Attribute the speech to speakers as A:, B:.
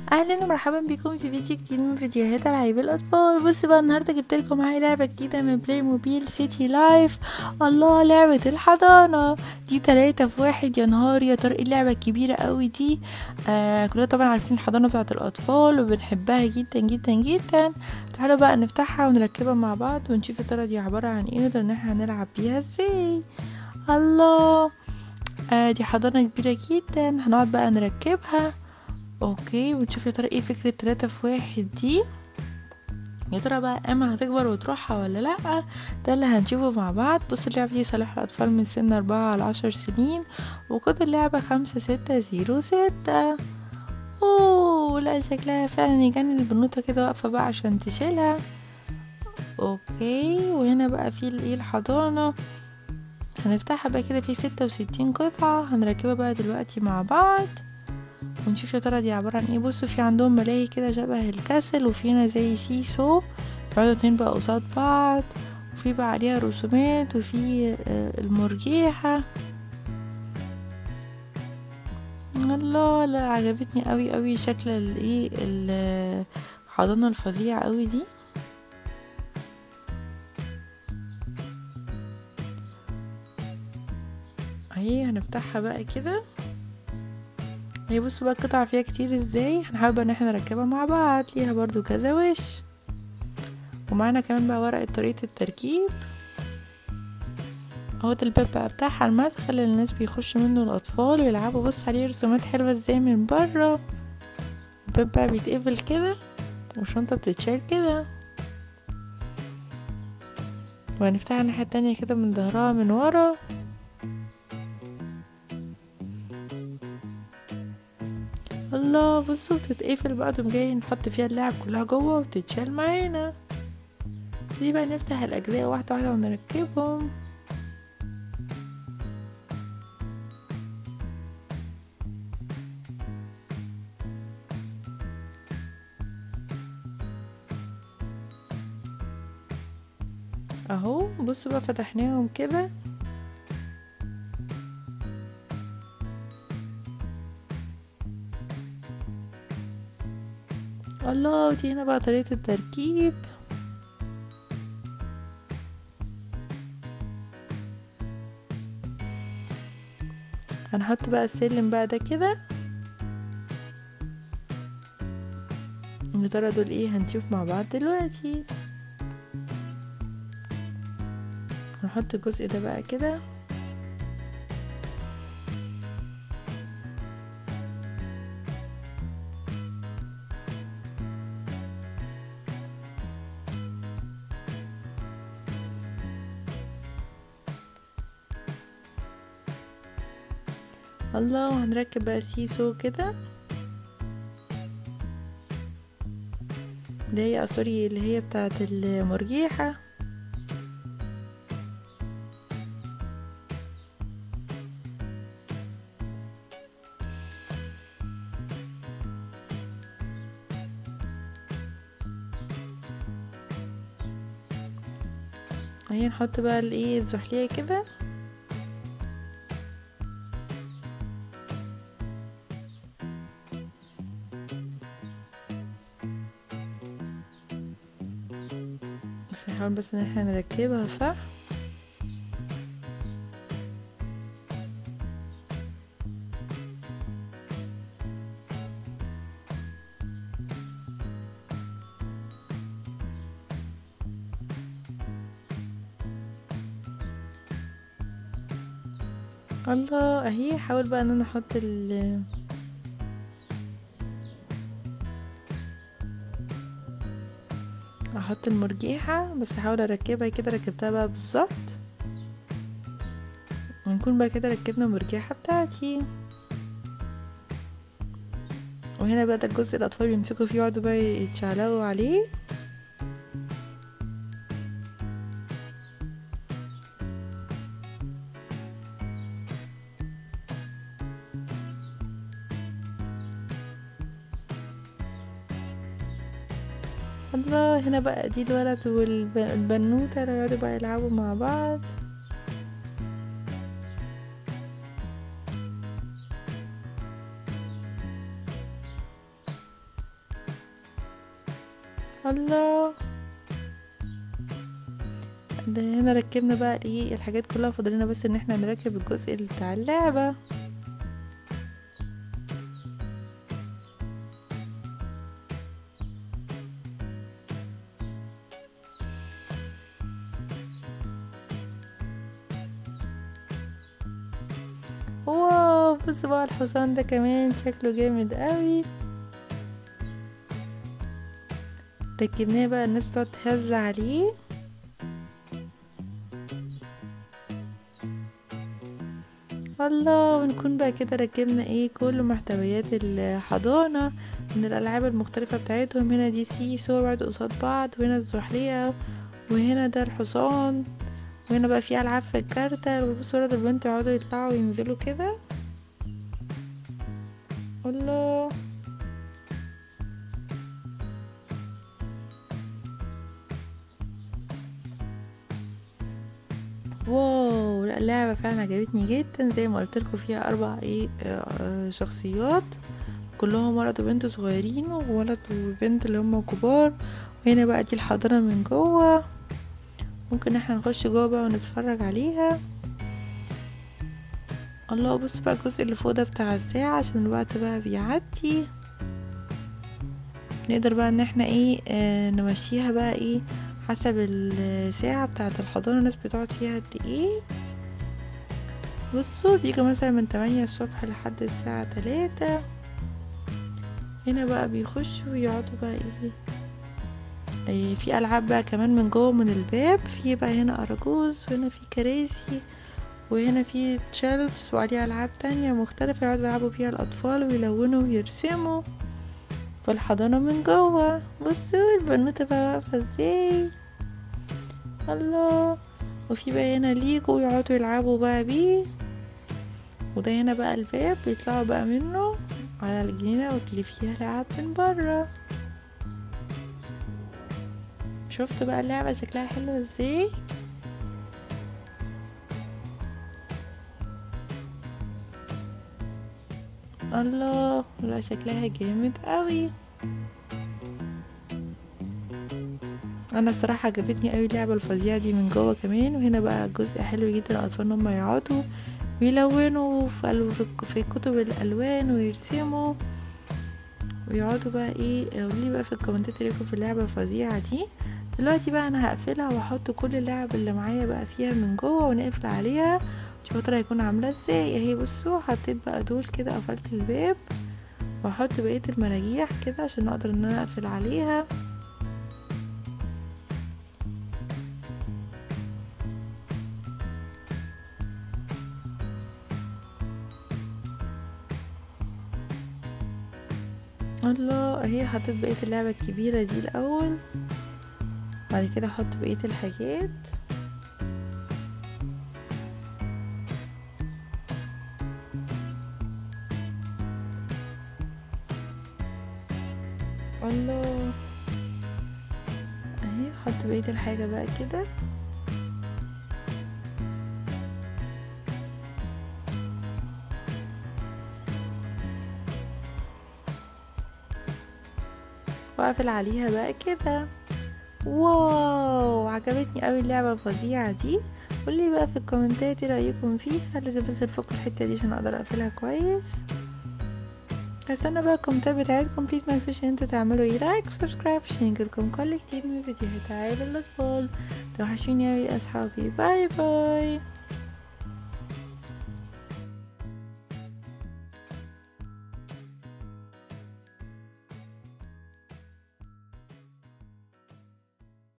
A: اهلا ومرحبا بكم في فيديو جديد من فيديوهات العاب الاطفال بص بقى النهارده جبت لكم معايا لعبه جديده من بلاي موبيل سيتي لايف الله لعبه الحضانه دي تلاتة في واحد يا نهار يا ترى ايه اللعبه الكبيره قوي دي آه كلنا طبعا عارفين الحضانه بتاعه الاطفال وبنحبها جدا جدا جدا تعالوا بقى نفتحها ونركبها مع بعض ونشوف يا ترى دي عباره عن ايه نقدر ان احنا نلعب بيها ازاي الله آه دي حضانه كبيره جدا هنقعد بقى نركبها اوكي ونشوف يا ترى ايه فكرة تلاتة في واحد دي يا ترى بقى اما هتكبر وتروحها ولا لا ده اللي هنشوفه مع بعض بص اللعبة دي صالح الاطفال من سن اربعة لعشر سنين وكود اللعبة خمسة ستة زيرو ستة اوه لا شكلها فعلا يجنن البنوتة كده واقفة بقى عشان تشيلها اوكي وهنا بقى في الايه الحضانة هنفتحها بقى كده في ستة وستين قطعة هنركبها بقى دلوقتي مع بعض ونشوف يا ترى دي عبارة عن ايه بصوا في عندهم ملاهي كده شبه الكسل وفي هنا زي سيسو يقعدوا اتنين بقى قصاد بعض وفي بقى عليها رسومات وفي المرجيحة الله لا عجبتني قوي قوي شكل الايه الحضانة الفظيعة قوي دي اهي هنفتحها بقى كده هي بصوا بقى القطع فيها كتير ازاي هنحاول ان احنا نركبها مع بعض ليها برضو كذا وش ومعانا كمان بقى ورقة طريقة التركيب اهو ده الباب بقى بتاعها المدخل اللي الناس بيخشوا منه الاطفال ويلعبوا بص عليه رسومات حلوة ازاي من بره الباب بقى بيتقفل كده والشنطة بتتشال كده وهنفتحها الناحية التانية كده من ظهرها من ورا الله بصوا بتتقفل بقى تقوم جاي نحط فيها اللعب كلها جوه وتتشال معانا دي بقى نفتح الاجزاء واحده واحده ونركبهم اهو بصوا بقى فتحناهم كده الله دي هنا بقى طريقة التركيب هنحط بقى السلم بقى ده كده يا ترى دول ايه هنشوف مع بعض دلوقتي هنحط الجزء ده بقى كده الله هنركب بقى سيسو كده اللي هي سوري اللي هي بتاعت المرجيحة اهي نحط بقى الايه الزحلية كده بس نحاول بس ان احنا نركبها صح الله اهي حاول بقى ان انا احط ال احط المرجيحة بس احاول اركبها كده ركبتها بقى بالظبط ونكون بقى كده ركبنا المرجيحة بتاعتي وهنا بقى ده الجزء الاطفال بيمسكوا فيه يقعدوا بقى يتشعلقوا عليه الله هنا بقى دي الولد والبنوتة اللي يقعدوا بقى يلعبوا مع بعض الله ده هنا ركبنا بقى ايه الحاجات كلها فاضلنا بس ان احنا نركب الجزء اللي بتاع اللعبة واو بص بقى الحصان ده كمان شكله جامد قوي ركبناه بقى الناس بتقعد تهز عليه الله ونكون بقى كده ركبنا ايه كل محتويات الحضانة من الألعاب المختلفة بتاعتهم هنا دي سي سو بعد قصاد بعض وهنا الزحلية وهنا ده الحصان وهنا بقى في ألعاب في الكارتة وبصوا ولد البنت يقعدوا يطلعوا وينزلوا كده الله واو لا اللعبة فعلا عجبتني جدا زي ما قلت لكم فيها أربع ايه آه شخصيات كلهم ولد وبنت صغيرين وولد وبنت اللي هم كبار وهنا بقى دي الحضانة من جوه ممكن احنا نخش جوه بقى ونتفرج عليها الله بص بقى الجزء اللي فوق ده بتاع الساعة عشان الوقت بقى بيعدي نقدر بقى ان احنا ايه آه نمشيها بقى ايه حسب الساعة بتاعة الحضانة الناس بتقعد فيها قد ايه بصوا بيجي مثلا من تمانية الصبح لحد الساعة تلاتة هنا بقى بيخشوا ويقعدوا بقى ايه أي في العاب بقى كمان من جوه من الباب في بقى هنا اراجوز وهنا في كراسي وهنا في تشيلفز وعليها العاب تانية مختلفة يقعدوا يلعبوا فيها الاطفال ويلونوا ويرسموا في الحضانة من جوه بصوا البنوتة بقى واقفة ازاي الله وفي بقى هنا ليجو يقعدوا يلعبوا بقى بيه وده هنا بقى الباب بيطلعوا بقى منه على الجنينة واللي فيها لعب من برا شفتوا بقى اللعبة شكلها حلو ازاي الله لا شكلها جامد قوي انا الصراحه عجبتني قوي اللعبه الفظيعه دي من جوه كمان وهنا بقى جزء حلو جدا الاطفال ان هم يقعدوا ويلونوا في كتب الالوان ويرسموا ويقعدوا بقى ايه قولي بقى في الكومنتات رايكم في اللعبه الفظيعه دي دلوقتي بقى انا هقفلها واحط كل اللعب اللي معايا بقى فيها من جوه ونقفل عليها شوفوا ترى هيكون عامله ازاي اهي بصوا حطيت بقى دول كده قفلت الباب واحط بقيه المراجيح كده عشان اقدر ان انا اقفل عليها الله اهي حطيت بقيه اللعبه الكبيره دي الاول بعد كده احط بقيه الحاجات الله اهي احط بقيه الحاجه بقى كده واقفل عليها بقى كده واو عجبتني قوي اللعبه الفظيعه دي قولي بقى في الكومنتات ايه رايكم فيها لازم بس نفك الحته دي عشان اقدر اقفلها كويس هستنى بقى الكومنتات بتاعتكم بليز ما تنسوش ان انتوا تعملوا ايه لايك وسبسكرايب عشان يجيلكم كل جديد من فيديوهات عائلة الاطفال توحشوني اوي يا اصحابي باي باي